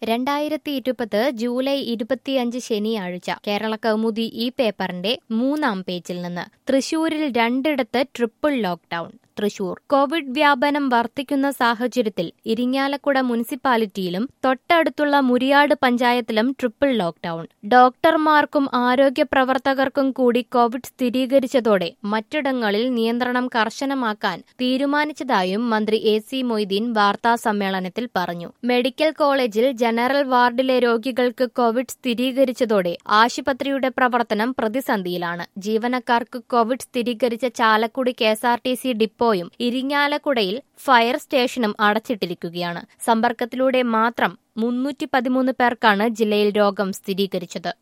രണ്ടായിരത്തി ഇരുപത് ജൂലൈ ഇരുപത്തിയഞ്ച് ശനിയാഴ്ച കേരള കൗമുദി ഈ പേപ്പറിന്റെ മൂന്നാം പേജിൽ നിന്ന് തൃശൂരിൽ രണ്ടിടത്ത് ട്രിപ്പിൾ ലോക്ഡൌൺ തൃശൂർ കോവിഡ് വ്യാപനം വർദ്ധിക്കുന്ന സാഹചര്യത്തിൽ ഇരിങ്ങാലക്കുട മുനിസിപ്പാലിറ്റിയിലും തൊട്ടടുത്തുള്ള മുരിയാട് പഞ്ചായത്തിലും ട്രിപ്പിൾ ലോക്ഡൌൺ ഡോക്ടർമാർക്കും ആരോഗ്യ പ്രവർത്തകർക്കും കൂടി കോവിഡ് സ്ഥിരീകരിച്ചതോടെ മറ്റിടങ്ങളിൽ നിയന്ത്രണം കർശനമാക്കാൻ തീരുമാനിച്ചതായും മന്ത്രി എ സി മൊയ്തീൻ വാർത്താ സമ്മേളനത്തിൽ പറഞ്ഞു മെഡിക്കൽ കോളേജിൽ ജനറൽ വാർഡിലെ രോഗികൾക്ക് കോവിഡ് സ്ഥിരീകരിച്ചതോടെ ആശുപത്രിയുടെ പ്രവർത്തനം പ്രതിസന്ധിയിലാണ് ജീവനക്കാർക്ക് കോവിഡ് സ്ഥിരീകരിച്ച Chalakudy K S R T C ഡിപ്പോയും ഇരിങ്ങാലക്കുടയിൽ ഫയർ സ്റ്റേഷനും അടച്ചിട്ടിരിക്കുകയാണ് സമ്പർക്കത്തിലൂടെ മാത്രം മുന്നൂറ്റി പതിമൂന്ന് പേർക്കാണ് ജില്ലയിൽ രോഗം സ്ഥിരീകരിച്ചത്